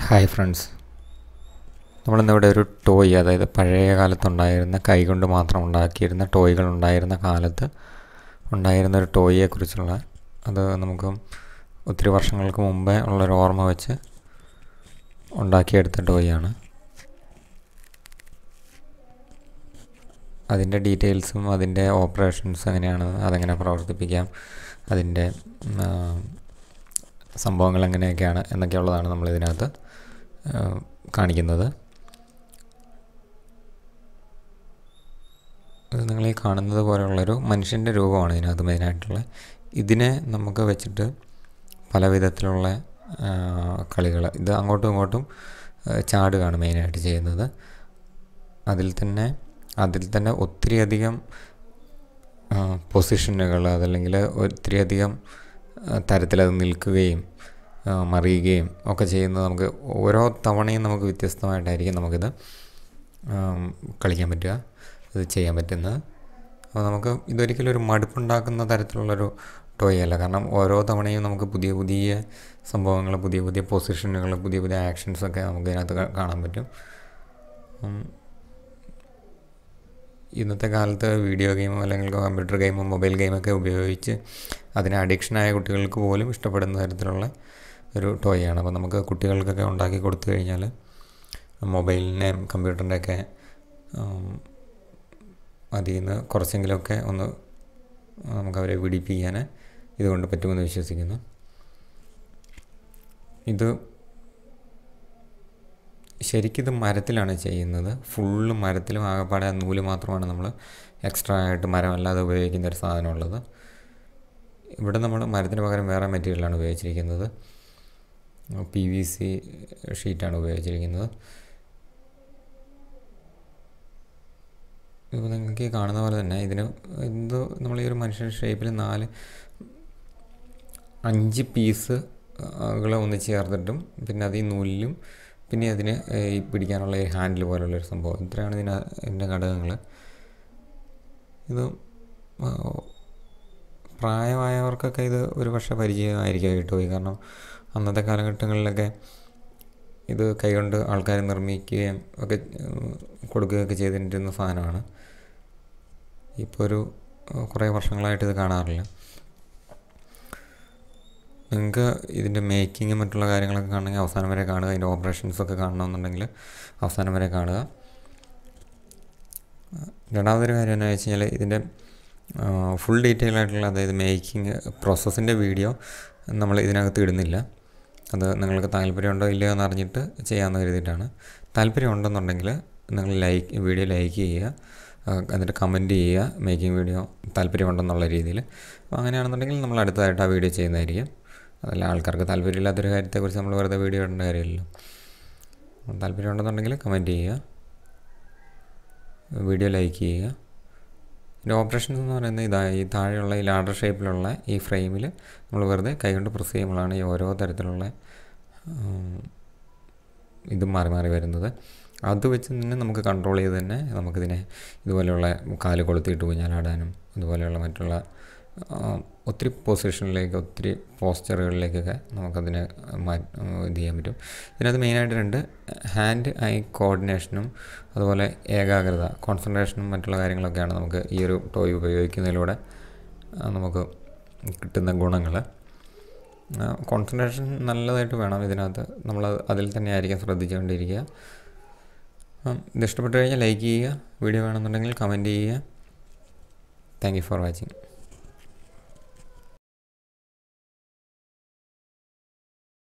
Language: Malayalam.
ഹായ് ഫ്രണ്ട്സ് നമ്മളിന്നിവിടെ ഒരു ടോയ് അതായത് പഴയ കാലത്തുണ്ടായിരുന്ന കൈകൊണ്ട് മാത്രം ഉണ്ടാക്കിയിരുന്ന ടോയ്കൾ ഉണ്ടായിരുന്ന കാലത്ത് ഉണ്ടായിരുന്ന ഒരു ടോയിയെ കുറിച്ചുള്ള അത് നമുക്ക് ഒത്തിരി വർഷങ്ങൾക്ക് മുമ്പേ ഉള്ളൊരു ഓർമ്മ വെച്ച് ഉണ്ടാക്കിയെടുത്ത ടോയാണ് അതിൻ്റെ ഡീറ്റെയിൽസും അതിൻ്റെ ഓപ്പറേഷൻസ് എങ്ങനെയാണ് അതെങ്ങനെ പ്രവർത്തിപ്പിക്കാം അതിൻ്റെ ആ, സംഭവങ്ങൾ എങ്ങനെയൊക്കെയാണ് എന്നൊക്കെയുള്ളതാണ് നമ്മളിതിനകത്ത് ആ, കാണിക്കുന്നത് ഇത് നിങ്ങൾ ഈ കാണുന്നത് പോലെയുള്ളൊരു മനുഷ്യൻ്റെ രൂപമാണ് ഇതിനകത്ത് മെയിനായിട്ടുള്ളത് ഇതിനെ നമുക്ക് വെച്ചിട്ട് പല വിധത്തിലുള്ള കളികൾ ഇത് അങ്ങോട്ടും ഇങ്ങോട്ടും ആ, ചാടുകയാണ് മെയിനായിട്ട് ചെയ്യുന്നത് അതിൽ തന്നെ അതിൽ തന്നെ ഒത്തിരിയധികം പൊസിഷനുകൾ അതല്ലെങ്കിൽ ഒത്തിരിയധികം തരത്തിലത് നിൽക്കുകയും ആ, മറിയുകയും ഒക്കെ ചെയ്യുന്നത് നമുക്ക് ഓരോ തവണയും നമുക്ക് വ്യത്യസ്തമായിട്ടായിരിക്കും നമുക്കിത് ആം, കളിക്കാൻ പറ്റുക ഇത് ചെയ്യാൻ പറ്റുന്നത് അപ്പോൾ നമുക്ക് ഇതൊരിക്കലും ഒരു മടുപ്പുണ്ടാക്കുന്ന തരത്തിലുള്ളൊരു ടോയ് അല്ല കാരണം ഓരോ തവണയും നമുക്ക് പുതിയ പുതിയ സംഭവങ്ങൾ പുതിയ പുതിയ പൊസിഷനുകൾ പുതിയ പുതിയ ആക്ഷൻസൊക്കെ നമുക്ക് ഇതിനകത്ത് കാ- കാണാൻ പറ്റും ഉം, ഇന്നത്തെ കാലത്ത് വീഡിയോ ഗെയിമും അല്ലെങ്കിൽ കമ്പ്യൂട്ടർ ഗെയിമും മൊബൈൽ ഗെയിമൊക്കെ ഉപയോഗിച്ച് അതിന് അഡിക്ഷനായ കുട്ടികൾക്ക് പോലും ഇഷ്ടപ്പെടുന്ന തരത്തിലുള്ള ഒരു ടോയാണ് അപ്പോൾ നമുക്ക് കുട്ടികൾക്കൊക്കെ ഉണ്ടാക്കി കൊടുത്തു കഴിഞ്ഞാൽ മൊബൈലിനെയും കമ്പ്യൂട്ടറിൻ്റെയൊക്കെ അതിൽ നിന്ന് കുറച്ചെങ്കിലുമൊക്കെ ഒന്ന് നമുക്ക് അവരെ വിടിപ്പിക്കാൻ ഇതുകൊണ്ട് പറ്റുമെന്ന് വിശ്വസിക്കുന്നു ഇത് ശരിക്കിത് മരത്തിലാണ് ചെയ്യുന്നത് ഫുള്ള് മരത്തിലും ആകെപ്പാടെ ആ നൂല് മാത്രമാണ് നമ്മൾ എക്സ്ട്രാ ആയിട്ട് മരമല്ലാതെ ഉപയോഗിക്കുന്ന ഒരു സാധനമുള്ളത് ഇവിടെ നമ്മൾ മരത്തിന് പകരം വേറെ മെറ്റീരിയലാണ് ഉപയോഗിച്ചിരിക്കുന്നത് പി വി സി ഷീറ്റാണ് ഉപയോഗിച്ചിരിക്കുന്നത് ഇപ്പോൾ നിങ്ങൾക്ക് ഈ കാണുന്ന പോലെ തന്നെ ഇതിന് എന്തോ നമ്മൾ ഈ ഒരു മനുഷ്യൻ്റെ ഷേപ്പിൽ നാല് അഞ്ച് പീസ് കളെ ഒന്ന് ചേർത്തിട്ടും പിന്നെ അത് ഈ നൂലിലും പിന്നെ അതിന് ഈ പിടിക്കാനുള്ള ഈ ഹാൻഡിൽ പോലുള്ള ഒരു സംഭവം ഇത്രയാണ് ഇതിന് ഇതിൻ്റെ ഘടകങ്ങൾ ഇത് ആ, പ്രായമായവർക്കൊക്കെ ഇത് ഒരു പക്ഷേ പരിചയമായിരിക്കും കേട്ടോ കാരണം അന്നത്തെ കാലഘട്ടങ്ങളിലൊക്കെ ഇത് കൈകൊണ്ട് ആൾക്കാർ നിർമ്മിക്കുകയും ഒക്കെ ഉം, കൊടുക്കുകയൊക്കെ ചെയ്തിരുന്ന സാധനമാണ് ഇപ്പോൾ ഒരു ആ, കുറേ വർഷങ്ങളായിട്ട് ഇത് കാണാറില്ല നിങ്ങൾക്ക് ഇതിൻ്റെ മേക്കിങ്ങും മറ്റുള്ള കാര്യങ്ങളൊക്കെ കാണണമെങ്കിൽ അവസാനം വരെ കാണുക അതിൻ്റെ ഓപ്പറേഷൻസ് ഒക്കെ കാണണമെന്നുണ്ടെങ്കിൽ അവസാനം വരെ കാണുക രണ്ടാമതൊരു കാര്യം എന്താ വെച്ച് കഴിഞ്ഞാൽ ഇതിൻ്റെ ഫുൾ ഡീറ്റെയിൽ ആയിട്ടുള്ള അതായത് മേക്കിംഗ് പ്രോസസ്സിൻ്റെ വീഡിയോ നമ്മൾ ഇതിനകത്ത് ഇടുന്നില്ല അത് നിങ്ങൾക്ക് താല്പര്യമുണ്ടോ ഇല്ലയോ എന്ന് അറിഞ്ഞിട്ട് ചെയ്യാമെന്ന് കരുതിയിട്ടാണ് താല്പര്യം ഉണ്ടെന്നുണ്ടെങ്കിൽ നിങ്ങൾ ലൈക്ക് വീഡിയോ ലൈക്ക് ചെയ്യുക ആ, എന്നിട്ട് കമൻറ്റ് ചെയ്യുക മേക്കിംഗ് വീഡിയോ താല്പര്യമുണ്ടെന്നുള്ള രീതിയിൽ അപ്പോൾ അങ്ങനെയാണെന്നുണ്ടെങ്കിൽ നമ്മൾ അടുത്തതായിട്ട് ആ വീഡിയോ ചെയ്യുന്നതായിരിക്കും അതല്ല ആൾക്കാർക്ക് താല്പര്യമില്ലാത്തൊരു കാര്യത്തെക്കുറിച്ച് നമ്മൾ വെറുതെ വീഡിയോ ഇടേണ്ട കാര്യമില്ലല്ലോ അപ്പോൾ താല്പര്യം ഉണ്ടെന്നുണ്ടെങ്കിൽ കമൻറ്റ് ചെയ്യുക വീഡിയോ ലൈക്ക് ചെയ്യുക ഇതിൻ്റെ ഓപ്പറേഷൻസ് എന്ന് പറയുന്നത് ഇതാ ഈ താഴെയുള്ള ഈ ലാഡർ ഷേപ്പിലുള്ള ഈ ഫ്രെയിമിൽ നമ്മൾ വെറുതെ കൈകൊണ്ട് പ്രസ് ചെയ്യുമ്പോഴാണ് ഈ ഓരോ തരത്തിലുള്ള ഉം, ഇതും മാറി മാറി വരുന്നത് അത് വെച്ച് തന്നെ നമുക്ക് കൺട്രോൾ ചെയ്ത് തന്നെ നമുക്കിതിനെ ഇതുപോലെയുള്ള കാല് കൊളുത്തിയിട്ട് ഊഞ്ഞാലാടാനും ഇതുപോലെയുള്ള മറ്റുള്ള ആ, ഒത്തിരി പൊസിഷനിലേക്ക് ഒത്തിരി പോസ്ചറുകളിലേക്കൊക്കെ നമുക്കതിനെ മാ ഇത് ചെയ്യാൻ പറ്റും ഇതിനകത്ത് മെയിനായിട്ട് രണ്ട് ഹാൻഡ് ഐ കോർഡിനേഷനും അതുപോലെ ഏകാഗ്രത കോൺസെൻട്രേഷനും മറ്റുള്ള കാര്യങ്ങളൊക്കെയാണ് നമുക്ക് ഈ ഒരു ടോയ് ഉപയോഗിക്കുന്നതിലൂടെ ആ, നമുക്ക് കിട്ടുന്ന ഗുണങ്ങൾ കോൺസെൻട്രേഷൻ നല്ലതായിട്ട് വേണം ഇതിനകത്ത് നമ്മൾ അതിൽ തന്നെ ആയിരിക്കും ശ്രദ്ധിച്ചുകൊണ്ടിരിക്കുക അപ്പം ഇത് ഇഷ്ടപ്പെട്ട് കഴിഞ്ഞാൽ ലൈക്ക് ചെയ്യുക വീഡിയോ വേണമെന്നുണ്ടെങ്കിൽ കമൻറ്റ് ചെയ്യുക താങ്ക് യു ഫോർ വാച്ചിങ്